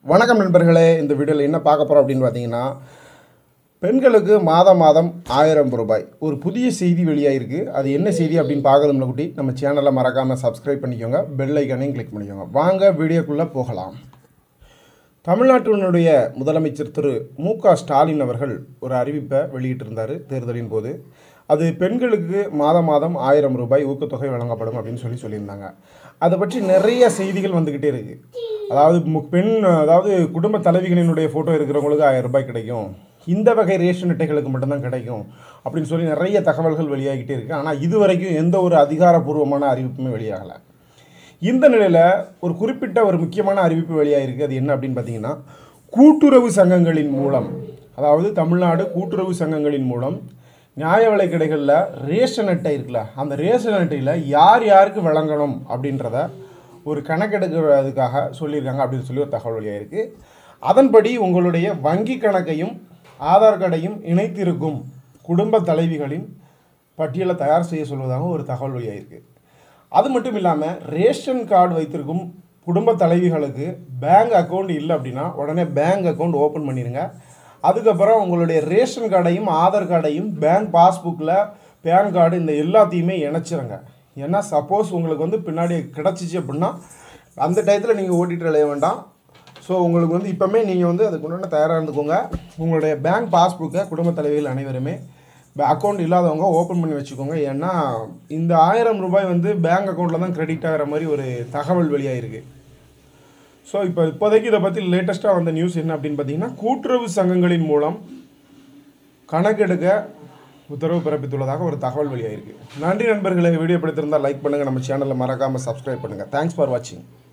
வணக்கம் நண்பர்களே இந்த வீடியோவில் என்ன பார்க்க போகிறோம் அப்படின்னு பார்த்தீங்கன்னா பெண்களுக்கு மாதம் மாதம் ஆயிரம் ரூபாய் ஒரு புதிய செய்தி வெளியாகிருக்கு அது என்ன செய்தி அப்படின்னு பார்க்கணும்ல குட்டி நம்ம சேனலை மறக்காமல் சப்ஸ்கிரைப் பண்ணிக்கோங்க பெல் ஐக்கானையும் கிளிக் பண்ணிக்கோங்க வாங்க வீடியோக்குள்ளே போகலாம் தமிழ்நாட்டினுடைய முதலமைச்சர் திரு மு க ஸ்டாலின் அவர்கள் ஒரு அறிவிப்பை வெளியிட்டிருந்தார் தேர்தலின் போது அது பெண்களுக்கு மாதம் மாதம் ஆயிரம் ரூபாய் ஊக்கத்தொகை வழங்கப்படும் அப்படின்னு சொல்லி சொல்லியிருந்தாங்க அதை பற்றி நிறைய செய்திகள் வந்துக்கிட்டே இருக்குது அதாவது மு- பெண் அதாவது குடும்ப தலைவிகளினுடைய ஃபோட்டோ இருக்கிறவங்களுக்கு ஆயிரம் ரூபாய் கிடைக்கும் இந்த வகை ரேஷன் அட்டைகளுக்கு மட்டும்தான் கிடைக்கும் அப்படின்னு சொல்லி நிறைய தகவல்கள் வெளியாகிட்டே இருக்குது ஆனால் இதுவரைக்கும் எந்த ஒரு அதிகாரப்பூர்வமான அறிவிப்புமே வெளியாகலை இந்த நிலையில் ஒரு குறிப்பிட்ட ஒரு முக்கியமான அறிவிப்பு வெளியாகிருக்கு அது என்ன அப்படின்னு பார்த்தீங்கன்னா கூட்டுறவு சங்கங்களின் மூலம் அதாவது தமிழ்நாடு கூட்டுறவு சங்கங்களின் மூலம் நியாய விலை கடைகளில் ரேஷன் அட்டை இருக்குல்ல அந்த ரேஷன் அட்டையில் யார் யாருக்கு வழங்கணும் அப்படின்றத ஒரு கணக்கெடுக்கிறதுக்காக சொல்லியிருக்காங்க அப்படின்னு சொல்லி ஒரு தகவல் வெளியாகிருக்கு அதன்படி உங்களுடைய வங்கி கணக்கையும் ஆதார் கார்டையும் இணைத்திருக்கும் குடும்ப தலைவிகளின் பட்டியலை தயார் செய்ய சொல்வதாக ஒரு தகவல் வெளியாகிருக்கு அது மட்டும் இல்லாமல் ரேஷன் கார்டு வைத்திருக்கும் குடும்ப தலைவிகளுக்கு பேங்க் அக்கௌண்ட் இல்லை அப்படின்னா உடனே பேங்க் அக்கௌண்ட் ஓப்பன் பண்ணிடுங்க அதுக்கப்புறம் உங்களுடைய ரேஷன் கார்டையும் ஆதார் கார்டையும் பேங்க் பாஸ்புக்கில் பேன் கார்டு இந்த எல்லாத்தையுமே இணைச்சிருங்க ஏன்னா சப்போஸ் உங்களுக்கு வந்து பின்னாடி கிடச்சிச்சு அப்படின்னா அந்த டயத்தில் நீங்கள் ஓட்டிட்டு அலைய வேண்டாம் ஸோ உங்களுக்கு வந்து இப்போமே நீங்கள் வந்து அதுக்கு உண்டான தயாராக இருந்துக்கோங்க உங்களுடைய பேங்க் பாஸ்புக்கை குடும்ப தலைவிகள் அனைவருமே அக்கௌண்ட் இல்லாதவங்க ஓப்பன் பண்ணி வச்சுக்கோங்க ஏன்னா இந்த ஆயிரம் ரூபாய் வந்து பேங்க் அக்கௌண்ட்டில் தான் கிரெடிட் ஆகிற மாதிரி ஒரு தகவல் வெளியாகிருக்கு ஸோ இப்போ இப்போதைக்கு இதை பற்றி லேட்டஸ்ட்டாக வந்த நியூஸ் என்ன அப்படின்னு பார்த்தீங்கன்னா கூட்டுறவு சங்கங்களின் மூலம் கணக்கெடுக்க உத்தரவு பிறப்பித்துள்ளதாக ஒரு தகவல் வெளியாகிருக்கு நன்றி நண்பர்களை வீடியோ பிடித்திருந்தால் லைக் பண்ணுங்கள் நம்ம சேனலை மறக்காமல் சப்ஸ்கிரைப் பண்ணுங்கள் தேங்க்ஸ் ஃபார் வாட்சிங்